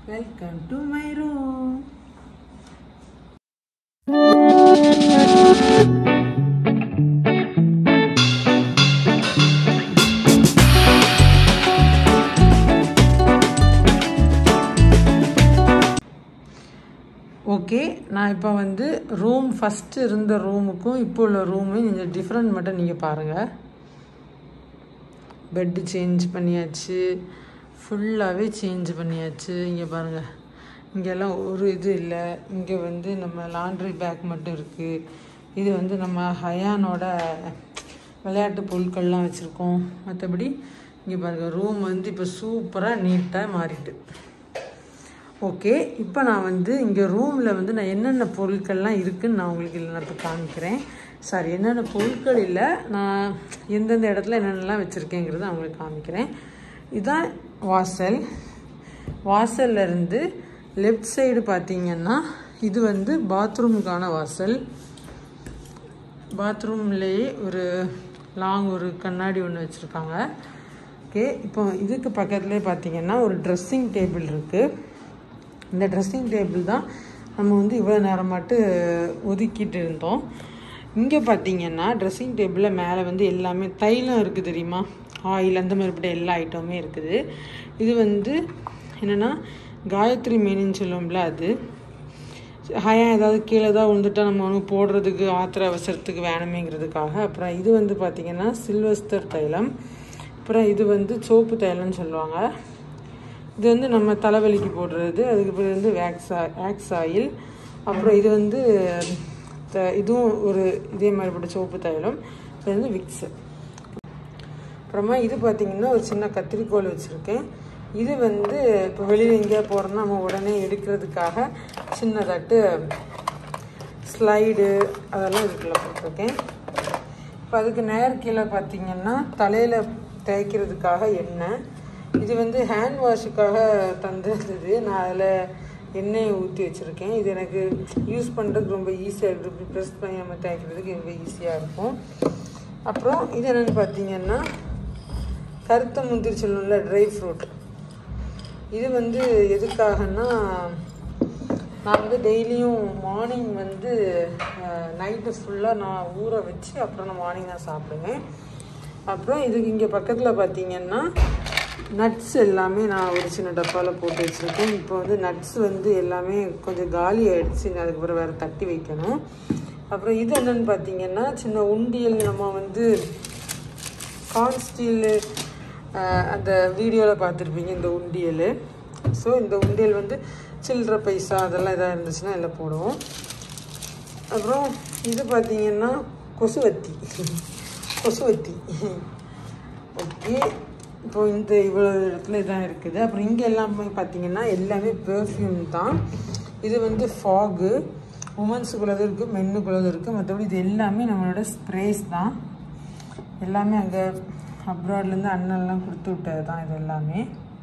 Welcome to my room okay நான் இப்போ வந்து ரூம் ஃபஸ்ட்டு இருந்த ரூமுக்கும் இப்போ உள்ள ரூமும் இந்த டிஃப்ரெண்ட் மட்டும் நீங்கள் பாருங்கள் பெட்டு சேஞ்ச் பண்ணியாச்சு ஃபுல்லாகவே சேஞ்ச் பண்ணியாச்சு இங்கே பாருங்கள் இங்கெல்லாம் ஒரு இது இல்லை இங்கே வந்து நம்ம லாண்ட்ரி பேக் மட்டும் இருக்குது இது வந்து நம்ம ஹயானோட விளையாட்டு பொருட்கள்லாம் வச்சுருக்கோம் மற்றபடி இங்கே பாருங்கள் ரூம் வந்து இப்போ சூப்பராக நீட்டாக மாறிட்டு ஓகே இப்போ நான் வந்து இங்கே ரூமில் வந்து நான் என்னென்ன பொருட்கள்லாம் இருக்குதுன்னு நான் உங்களுக்கு இல்லை நான் இப்போ காமிக்கிறேன் சாரி என்னென்ன பொருட்கள் இல்லை நான் எந்தெந்த இடத்துல என்னென்னலாம் வச்சுருக்கேங்கிறத நான் உங்களுக்கு காமிக்கிறேன் இதுதான் வாசல் வாசல்ல இருந்து லெஃப்ட் சைடு பார்த்தீங்கன்னா இது வந்து பாத்ரூமுக்கான வாசல் பாத்ரூம்லேயே ஒரு லாங் ஒரு கண்ணாடி ஒன்று வச்சுருக்காங்க ஓகே இப்போ இதுக்கு பக்கத்துலேயே பார்த்தீங்கன்னா ஒரு ட்ரெஸ்ஸிங் டேபிள் இருக்குது இந்த ட்ரெஸ்ஸிங் டேபிள் தான் நம்ம வந்து இவ்வளோ நேரமாட்டு ஒதுக்கிட்டு இருந்தோம் இங்கே பார்த்தீங்கன்னா ட்ரெஸ்ஸிங் டேபிளில் மேலே வந்து எல்லாமே தைலம் இருக்குது தெரியுமா ஆயில் அந்த மாதிரிப்பட்ட எல்லா ஐட்டமுமே இருக்குது இது வந்து என்னென்னா காயத்ரி மேனின்னு சொல்லுவோம்ல அது ஹயா ஏதாவது கீழே ஏதாவது விழுந்துட்டா நம்ம வந்து போடுறதுக்கு ஆத்திர அவசரத்துக்கு வேணுமேங்கிறதுக்காக அப்புறம் இது வந்து பார்த்திங்கன்னா சில்வஸ்தர் தைலம் அப்புறம் இது வந்து சோப்பு தைலம்னு சொல்லுவாங்க இது வந்து நம்ம தலைவலிக்கு போடுறது அதுக்கு பிறகு வந்து வேக்ஸ் வேக்ஸ் ஆயில் அப்புறம் இது வந்து த இதுவும் ஒரு இதே மாதிரிப்பட்ட சோப்பு தைலம் இது வந்து விக்ஸு அப்புறமா இது பார்த்திங்கன்னா ஒரு சின்ன கத்திரிக்கோல் வச்சுருக்கேன் இது வந்து இப்போ வெளியில் எங்கேயா போகிறோம்னா நம்ம உடனே எடுக்கிறதுக்காக சின்னதாட்டு ஸ்லைடு அதெல்லாம் இதுக்குள்ளே போட்டிருக்கேன் இப்போ அதுக்கு நேர் கீழே பார்த்திங்கன்னா தலையில் தேய்க்கிறதுக்காக எண்ணெய் இது வந்து ஹேண்ட் வாஷுக்காக தந்துருந்தது நான் அதில் எண்ணெயை ஊற்றி வச்சுருக்கேன் இது எனக்கு யூஸ் பண்ணுறதுக்கு ரொம்ப ஈஸியாக இருக்குது இப்படி ப்ரெஸ் பண்ணி நம்ம தேய்க்கிறதுக்கு ரொம்ப ஈஸியாக இருக்கும் அப்புறம் இது என்னென்னு பார்த்தீங்கன்னா கருத்த முந்திரி சொல்லணும்ல ட்ரை ஃப்ரூட் இது வந்து எதுக்காகன்னா நான் வந்து டெய்லியும் மார்னிங் வந்து நைட்டு ஃபுல்லாக நான் ஊற வச்சு அப்புறம் நான் மார்னிங் தான் சாப்பிடுவேன் அப்புறம் இதுக்கு இங்கே பக்கத்தில் பார்த்தீங்கன்னா நட்ஸ் எல்லாமே நான் ஒரு சின்ன டப்பாவில் போட்டு வச்சுருக்கேன் இப்போ வந்து நட்ஸ் வந்து எல்லாமே கொஞ்சம் காலி ஆகிடுச்சு அதுக்கப்புறம் வேறு தட்டி வைக்கணும் அப்புறம் இது என்னென்னு பார்த்தீங்கன்னா சின்ன உண்டியல் நம்ம வந்து கான்ஸ்டீல் அந்த வீடியோவில் பார்த்துருப்பீங்க இந்த உண்டியல் ஸோ இந்த உண்டியல் வந்து சில்லற பைசா அதெல்லாம் எதாவது இருந்துச்சுன்னா எல்லாம் போடுவோம் அப்புறம் இது பார்த்திங்கன்னா கொசுவத்தி கொசுவத்தி ஓகே இப்போ இந்த இவ்வளோ இடத்துல இதான் இருக்குது அப்புறம் இங்கே எல்லாமே பார்த்தீங்கன்னா எல்லாமே பெர்ஃப்யூம் தான் இது வந்து ஃபாகு உமன்ஸுக்குள்ளது இருக்குது மென்னுக்குள்ளது இருக்குது மற்றபடி இது எல்லாமே நம்மளோட ஸ்ப்ரேஸ் தான் எல்லாமே அங்கே அப்ராட்லேருந்து அண்ணன்லாம் கொடுத்து விட்டது தான் இது எல்லாமே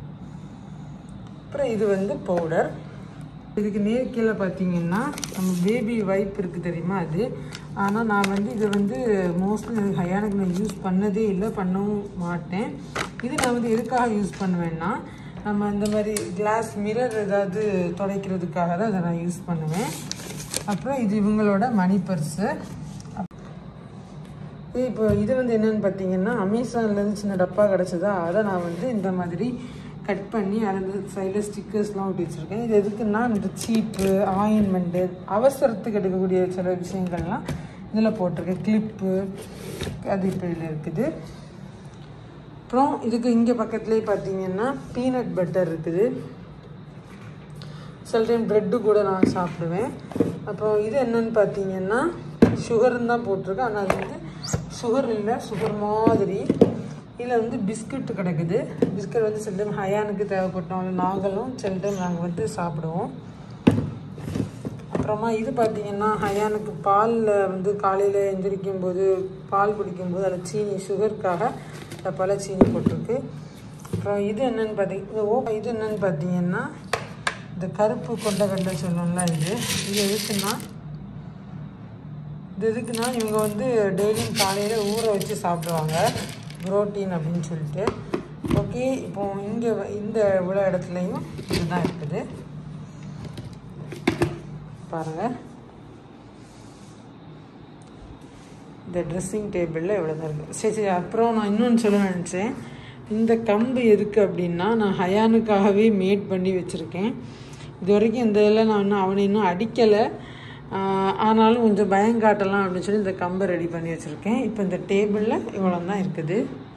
அப்புறம் இது வந்து பவுடர் இதுக்கு நேர் கீழே பார்த்தீங்கன்னா நம்ம பேபி வைப் இருக்குது தெரியுமா அது ஆனால் நான் வந்து இதை வந்து மோஸ்ட்லி ஹையானுக்கு நான் யூஸ் பண்ணதே இல்லை பண்ணவும் மாட்டேன் இது நான் வந்து எதுக்காக யூஸ் பண்ணுவேன்னா நம்ம இந்த மாதிரி கிளாஸ் மிரர் ஏதாவது துடைக்கிறதுக்காக தான் அதை நான் யூஸ் பண்ணுவேன் அப்புறம் இது இவங்களோட மணி பர்ஸு இப்போ இது வந்து என்னென்னு பார்த்தீங்கன்னா அமேசான்லேருந்து சின்ன டப்பா கிடச்சதா அதை நான் வந்து இந்த மாதிரி கட் பண்ணி அதில் சைடில் ஸ்டிக்கர்ஸ்லாம் ஒட்டி வச்சுருக்கேன் இது எதுக்குன்னா இந்த சீப்பு ஆயின்மெண்ட்டு அவசரத்துக்கு எடுக்கக்கூடிய சில விஷயங்கள்லாம் இதில் போட்டிருக்கேன் கிளிப்பு அது இப்போ இதில் இருக்குது அப்புறம் இதுக்கு இங்கே பக்கத்துலேயே பார்த்தீங்கன்னா பீனட் பட்டர் இருக்குது சில டைம் ப்ரெட்டு கூட நான் சாப்பிடுவேன் அப்புறம் இது என்னன்னு பார்த்தீங்கன்னா சுகர்னு தான் போட்டிருக்கேன் ஆனால் அது வந்து சுகர் இல்லை சுகர் மாதிரி இதில் வந்து பிஸ்கட் கிடக்குது பிஸ்கட் வந்து சில டைம் ஹயானுக்கு தேவைப்பட்டோம் நாங்களும் சில டைம் நாங்கள் வந்து சாப்பிடுவோம் அப்புறமா இது பார்த்திங்கன்னா ஹயானுக்கு பாலில் வந்து காலையில் எந்திரிக்கும் போது பால் குடிக்கும்போது அதில் சீனி சுகருக்காக பல சீனி போட்டிருக்கு அப்புறம் இது என்னென்னு பார்த்தீங்க ஓ இது என்னென்னு பார்த்தீங்கன்னா இந்த கருப்பு கொண்டக்கடலை சொல்லணும்ல இது இது எதுக்குன்னா இது எதுக்குன்னா இவங்க வந்து டெய்லியும் காலையில் ஊற வச்சு சாப்பிடுவாங்க புரோட்டீன் அப்படின்னு சொல்லிட்டு ஓகே இப்போ இங்கே இந்த இவ்வளோ இடத்துலையும் இதுதான் இருக்குது பாருங்கள் இந்த ட்ரெஸ்ஸிங் டேபிளில் இவ்வளோ தான் இருக்குது சரி சரி அப்புறம் நான் இன்னொன்று சொல்ல நினச்சேன் இந்த கம்பு எதுக்கு அப்படின்னா நான் ஹயானுக்காகவே மேட் பண்ணி வச்சுருக்கேன் இது வரைக்கும் இந்த இதில் நான் இன்னும் அவனை இன்னும் அடிக்கலை ஆனாலும் கொஞ்சம் பயம் காட்டலாம் அப்படின்னு சொல்லி இந்த கம்பை ரெடி பண்ணி வச்சுருக்கேன் இப்போ இந்த டேபிளில் இவ்வளோ தான் இருக்குது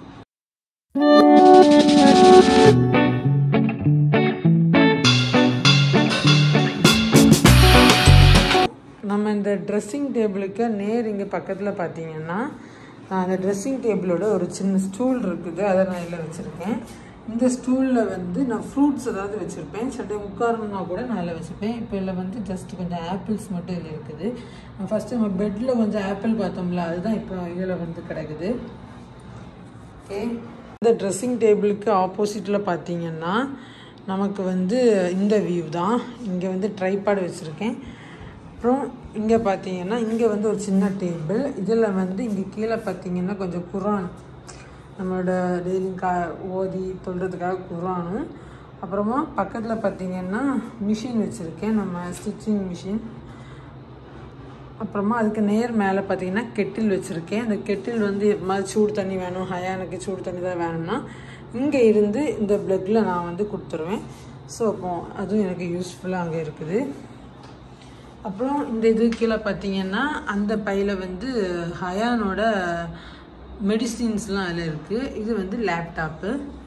நம்ம இந்த ட்ரெஸ்ஸிங் டேபிளுக்கு நேர் இங்கே பக்கத்தில் பார்த்தீங்கன்னா அந்த ட்ரெஸ்ஸிங் டேபிளோட ஒரு சின்ன ஸ்டூல் இருக்குது அதை நான் இதில் வச்சுருக்கேன் இந்த ஸ்டூலில் வந்து நான் ஃப்ரூட்ஸ் ஏதாவது வச்சுருப்பேன் சில டைம் உட்காரணும்னா கூட நான் இதில் வச்சுருப்பேன் இப்போ இதில் வந்து ஜஸ்ட் கொஞ்சம் ஆப்பிள்ஸ் மட்டும் இதில் இருக்குது ஃபஸ்ட்டு நம்ம பெட்டில் கொஞ்சம் ஆப்பிள் பார்த்தோம்ல அதுதான் இப்போ இதில் வந்து கிடக்குது ஓகே இந்த ட்ரெஸ்ஸிங் டேபிளுக்கு ஆப்போசிட்டில் பார்த்தீங்கன்னா நமக்கு வந்து இந்த வியூ தான் இங்கே வந்து ட்ரைபாடு வச்சுருக்கேன் அப்புறம் இங்கே பார்த்தீங்கன்னா இங்கே வந்து ஒரு சின்ன டேபிள் இதில் வந்து இங்கே கீழே பார்த்தீங்கன்னா கொஞ்சம் குரான் நம்மளோட டெய்லி கா ஓதி சொல்கிறதுக்காக குரானும் அப்புறமா பக்கத்தில் பார்த்தீங்கன்னா மிஷின் வச்சுருக்கேன் நம்ம ஸ்டிச்சிங் மிஷின் அப்புறமா அதுக்கு நேர் மேலே பார்த்தீங்கன்னா கெட்டில் வச்சுருக்கேன் அந்த கெட்டில் வந்து எப்போது சூடு தண்ணி வேணும் ஹயானுக்கு சூடு தண்ணி தான் வேணும்னா இங்கே இருந்து இந்த ப்ளக்கில் நான் வந்து கொடுத்துருவேன் ஸோ அப்போ அதுவும் எனக்கு யூஸ்ஃபுல்லாக அங்கே இருக்குது அப்புறம் இந்த இது கீழே பார்த்தீங்கன்னா அந்த பையில் வந்து ஹயானோட மெடிசின்ஸ்லாம் அதில் இருக்குது இது வந்து லேப்டாப்பு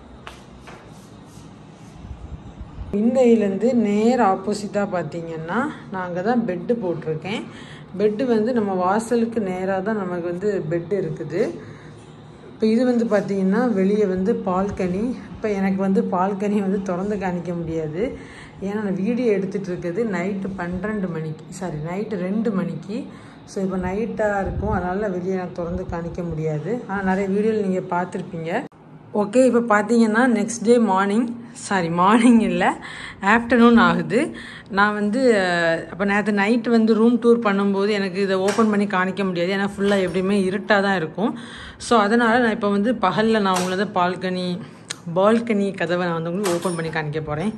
இந்த இதுலேருந்து நேர் ஆப்போசிட்டாக பார்த்தீங்கன்னா நான் அங்கே தான் பெட்டு போட்டிருக்கேன் பெட்டு வந்து நம்ம வாசலுக்கு நேராக தான் நமக்கு வந்து பெட்டு இருக்குது இப்போ இது வந்து பார்த்திங்கன்னா வெளியே வந்து பால்கனி இப்போ எனக்கு வந்து பால்கனி வந்து திறந்து காணிக்க முடியாது ஏன்னா நான் வீடியோ எடுத்துகிட்டு இருக்குது நைட்டு பன்னிரெண்டு மணிக்கு சாரி நைட்டு ரெண்டு மணிக்கு ஸோ இப்போ நைட்டாக இருக்கும் அதனால் வெளியே நான் திறந்து காணிக்க முடியாது ஆனால் நிறைய வீடியோவில் நீங்கள் பார்த்துருப்பீங்க ஓகே இப்போ பார்த்தீங்கன்னா next day morning sorry morning இல்லை ஆஃப்டர்நூன் ஆகுது நான் வந்து அப்போ நேற்று நைட்டு வந்து ரூம் டூர் பண்ணும்போது எனக்கு இதை ஓப்பன் பண்ணி காணிக்க முடியாது ஏன்னா ஃபுல்லாக எப்படியுமே இருட்டாக தான் இருக்கும் ஸோ அதனால் நான் இப்போ வந்து பகலில் நான் உங்களது பால்கனி பால்கனி கதவை நான் வந்து உங்களுக்கு ஓப்பன் பண்ணி காணிக்க போகிறேன்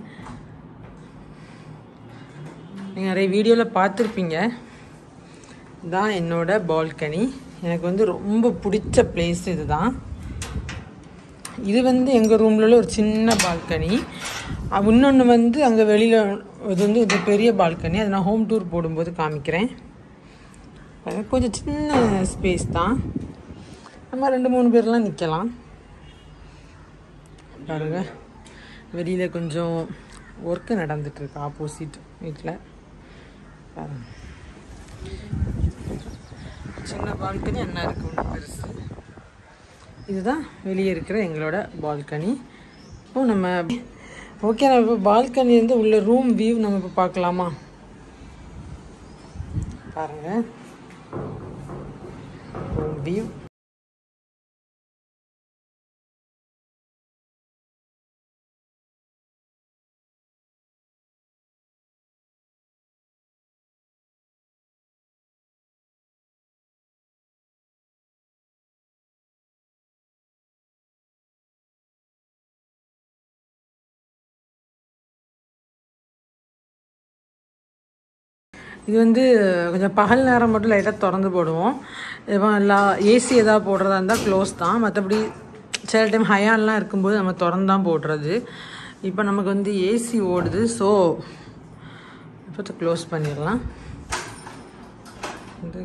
நீங்கள் நிறைய வீடியோவில் பார்த்துருப்பீங்க தான் என்னோட பால்கனி எனக்கு வந்து ரொம்ப பிடிச்ச பிளேஸ் இதுதான் இது வந்து எங்கள் ரூமில் ஒரு சின்ன பால்கனி இன்னொன்று வந்து அங்கே வெளியில் இது வந்து இது பெரிய பால்கனி அதை நான் ஹோம் டூர் போடும்போது காமிக்கிறேன் கொஞ்சம் சின்ன ஸ்பேஸ் தான் நம்ம ரெண்டு மூணு பேர்லாம் நிற்கலாம் பாருங்க வெளியில் கொஞ்சம் ஒர்க்கு நடந்துட்டுருக்கு ஆப்போசிட் வீட்டில் பாருங்க சின்ன பால்கனி என்ன இருக்கு ஒன்று பெருசு இதுதான் வெளியே இருக்கிற எங்களோட பால்கனி இப்போ நம்ம ஓகே நம்ம இப்போ பால்கனி இருந்து உள்ள ரூம் வியூ நம்ம இப்போ பார்க்கலாமா பாருங்க ரூம் வியூ இது வந்து கொஞ்சம் பகல் நேரம் மட்டும் லைட்டாக திறந்து போடுவோம் இப்போ எல்லா ஏசி எதாவது போடுறதா இருந்தால் க்ளோஸ் தான் மற்றபடி சில டைம் ஹயான்லாம் இருக்கும்போது நம்ம திறந்து தான் போடுறது இப்போ நமக்கு வந்து ஏசி ஓடுது ஸோ இப்போ க்ளோஸ் பண்ணிடலாம் இந்த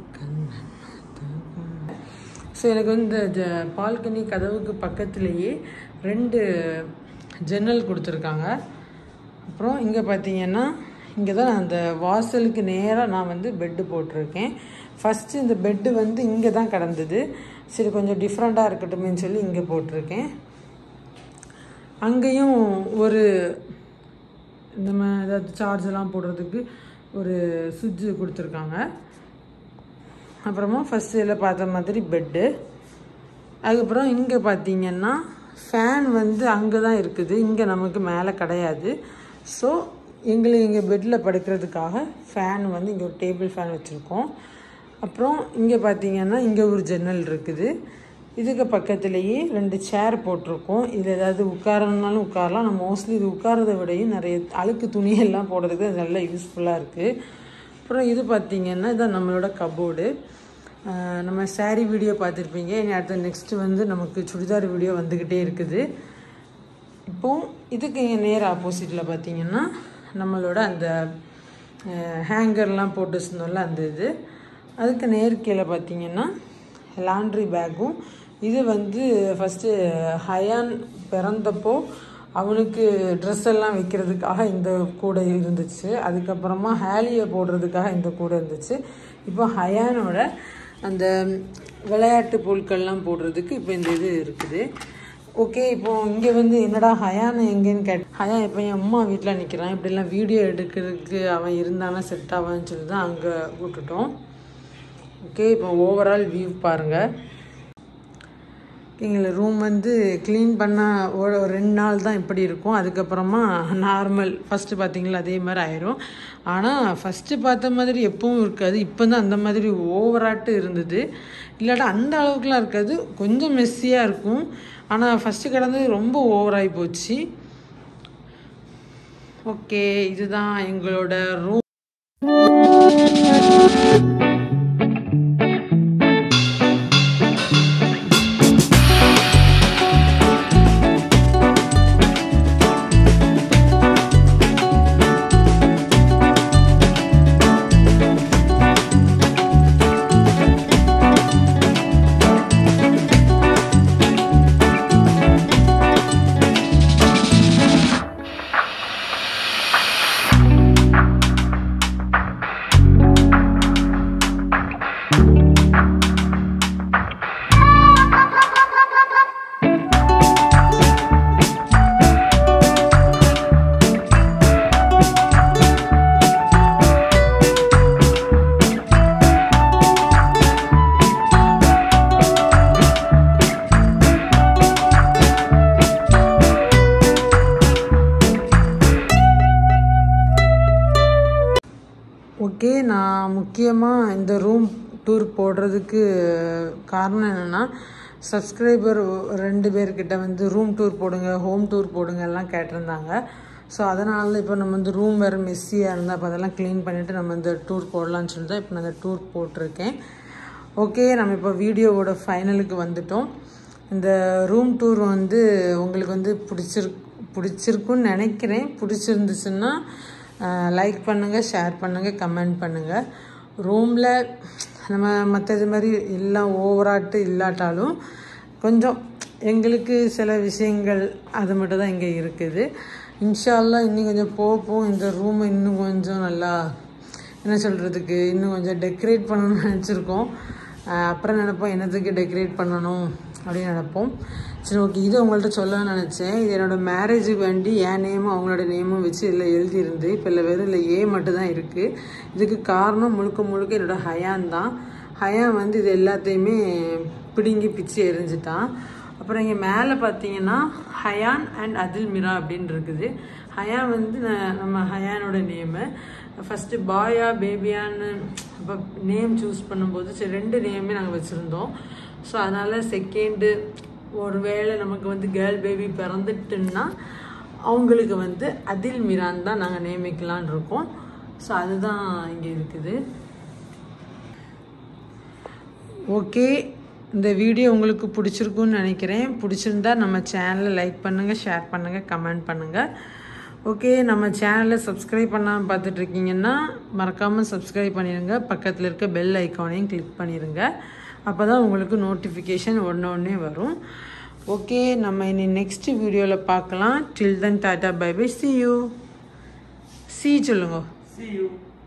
ஸோ எனக்கு வந்து இந்த ஜ பால்கனி கதவுக்கு பக்கத்துலேயே ரெண்டு ஜன்னல் கொடுத்துருக்காங்க அப்புறம் இங்கே பார்த்தீங்கன்னா இங்கே தான் அந்த வாசலுக்கு நேராக நான் வந்து பெட்டு போட்டிருக்கேன் ஃபஸ்ட்டு இந்த பெட்டு வந்து இங்கே தான் கிடந்தது சரி கொஞ்சம் டிஃப்ரெண்ட்டாக இருக்கட்டுமேன்னு சொல்லி இங்கே போட்டிருக்கேன் அங்கேயும் ஒரு இந்த மாதிரி ஏதாவது சார்ஜ் எல்லாம் போடுறதுக்கு ஒரு சுவிட்சு கொடுத்துருக்காங்க அப்புறமா ஃபஸ்ட்டு இதில் பார்த்த மாதிரி பெட்டு அதுக்கப்புறம் இங்கே பார்த்தீங்கன்னா ஃபேன் வந்து அங்கே தான் இருக்குது இங்கே நமக்கு மேலே கிடையாது ஸோ எங்களை இங்கே பெட்டில் படுக்கிறதுக்காக ஃபேன் வந்து இங்கே ஒரு டேபிள் ஃபேன் வச்சுருக்கோம் அப்புறம் இங்கே பார்த்தீங்கன்னா இங்கே ஒரு ஜன்னல் இருக்குது இதுக்கு பக்கத்துலேயே ரெண்டு சேர் போட்டிருக்கோம் இது ஏதாவது உட்காரணுனாலும் உட்காரலாம் நான் மோஸ்ட்லி இது உட்காரதை விடையும் நிறைய அழுக்கு துணியெல்லாம் போடுறதுக்கு அது நல்லா யூஸ்ஃபுல்லாக இருக்குது அப்புறம் இது பார்த்திங்கன்னா இதான் நம்மளோட கபோர்டு நம்ம saree வீடியோ பார்த்துருப்பீங்க இனி அடுத்த நெக்ஸ்ட்டு வந்து நமக்கு சுடிதார் வீடியோ வந்துக்கிட்டே இருக்குது இப்போ இதுக்கு இங்கே நேர் ஆப்போசிட்டில் பார்த்தீங்கன்னா நம்மளோட அந்த ஹேங்கர்லாம் போட்டு வச்சுருந்தோம்ல அந்த இது அதுக்கு நேர் கீழே பார்த்தீங்கன்னா லாண்ட்ரி பேக்கும் இது வந்து ஃபஸ்ட்டு ஹயான் பிறந்தப்போ அவனுக்கு ட்ரெஸ் எல்லாம் வைக்கிறதுக்காக இந்த கூடை இருந்துச்சு அதுக்கப்புறமா ஹேலியை போடுறதுக்காக இந்த கூடை இருந்துச்சு இப்போ ஹயானோட அந்த விளையாட்டு பொருட்கள்லாம் போடுறதுக்கு இப்போ இந்த இது இருக்குது ஓகே இப்போ இங்கே வந்து என்னடா ஹயான் எங்கேன்னு கேட் ஹயான் இப்போ என் அம்மா வீட்டில் நிற்கிறான் இப்படிலாம் வீடியோ எடுக்கிறதுக்கு அவன் இருந்தானா செட் ஆவான்னு சொல்லி தான் அங்கே விட்டுட்டோம் ஓகே இப்போ ஓவரால் வியூ பாருங்கள் எங்களை ரூம் வந்து க்ளீன் பண்ணால் ஒரு ஒரு ரெண்டு நாள் தான் இப்படி இருக்கும் அதுக்கப்புறமா நார்மல் ஃபஸ்ட்டு பார்த்தீங்களா அதே மாதிரி ஆயிரும் ஆனால் ஃபஸ்ட்டு பார்த்த மாதிரி எப்பவும் இருக்காது இப்போ தான் அந்த மாதிரி ஓவராட்டு இருந்தது இல்லாட்டா அந்த அளவுக்குலாம் இருக்காது கொஞ்சம் மெஸ்ஸியாக இருக்கும் ஆனால் ஃபஸ்ட்டு கிடந்தது ரொம்ப ஓவராகி போச்சு ஓகே இதுதான் எங்களோட ரூம் ஓகே நான் முக்கியமாக இந்த ரூம் டூர் போடுறதுக்கு காரணம் என்னென்னா சப்ஸ்கிரைபர் ரெண்டு பேர்கிட்ட வந்து ரூம் டூர் போடுங்க ஹோம் டூர் போடுங்க எல்லாம் கேட்டிருந்தாங்க ஸோ அதனால இப்போ நம்ம வந்து ரூம் வேறு மெஸ்ஸியாக இருந்தால் அப்போ அதெல்லாம் க்ளீன் பண்ணிவிட்டு நம்ம இந்த டூர் போடலான்னு சொல்லி தான் இப்போ நான் இந்த டூர் போட்டிருக்கேன் ஓகே நம்ம இப்போ வீடியோவோட ஃபைனலுக்கு வந்துட்டோம் இந்த ரூம் டூர் வந்து உங்களுக்கு வந்து பிடிச்சிருக்கு பிடிச்சிருக்குன்னு நினைக்கிறேன் பிடிச்சிருந்துச்சுன்னா லைக் பண்ணுங்கள் ஷேர் பண்ணுங்கள் கமெண்ட் பண்ணுங்கள் ரூமில் நம்ம மற்றது மாதிரி எல்லாம் ஓவராட்டு இல்லாட்டாலும் கொஞ்சம் எங்களுக்கு சில விஷயங்கள் அது மட்டும் தான் இங்கே இருக்குது இன்ஷால்லா இன்னும் கொஞ்சம் போக போக இந்த ரூமை இன்னும் கொஞ்சம் நல்லா என்ன சொல்கிறதுக்கு இன்னும் கொஞ்சம் டெக்கரேட் பண்ணணும்னு நினச்சிருக்கோம் அப்புறம் நினைப்போம் என்னத்துக்கு டெக்கரேட் பண்ணணும் அப்படின்னு நினைப்போம் சரி ஓகே இது உங்கள்கிட்ட சொல்லணும்னு நினச்சேன் இது என்னோடய மேரேஜுக்கு வேண்டி என் நேமும் அவங்களோட நேமும் வச்சு இதில் எழுதியிருந்து இப்போ இல்லை வெறும் இல்லை ஏ மட்டும் தான் இருக்குது இதுக்கு காரணம் முழுக்க முழுக்க என்னோடய ஹயான் தான் ஹயான் வந்து இது எல்லாத்தையுமே பிடுங்கி பிச்சு எரிஞ்சிட்டான் அப்புறம் இங்கே மேலே பார்த்தீங்கன்னா ஹயான் அண்ட் அதில் மிரா அப்படின்னு இருக்குது ஹயான் வந்து நம்ம ஹயானோட நேமு ஃபஸ்ட்டு பாயா பேபியான்னு அப்போ நேம் சூஸ் பண்ணும்போது சரி ரெண்டு நேமே நாங்கள் வச்சுருந்தோம் ஸோ அதனால் செகண்டு ஒரு வேளை நமக்கு வந்து கேர்ள் பேபி பிறந்துட்டுன்னா அவங்களுக்கு வந்து அதில் மிரான் தான் நாங்கள் நியமிக்கலான் இருக்கோம் ஸோ அதுதான் இங்கே இருக்குது ஓகே இந்த வீடியோ உங்களுக்கு பிடிச்சிருக்குன்னு நினைக்கிறேன் பிடிச்சிருந்தா நம்ம சேனலை லைக் பண்ணுங்கள் ஷேர் பண்ணுங்கள் கமெண்ட் பண்ணுங்கள் ஓகே நம்ம சேனலை சப்ஸ்கிரைப் பண்ணாமல் பார்த்துட்ருக்கீங்கன்னா மறக்காமல் சப்ஸ்கிரைப் பண்ணிடுங்க பக்கத்தில் இருக்க பெல் ஐக்கானையும் கிளிக் பண்ணிடுங்க அப்போ தான் உங்களுக்கு நோட்டிஃபிகேஷன் ஒன்று ஒன்றே வரும் ஓகே நம்ம இனி நெக்ஸ்ட் வீடியோவில் பார்க்கலாம் till then tata bye bye see you see சொல்லுங்க See you.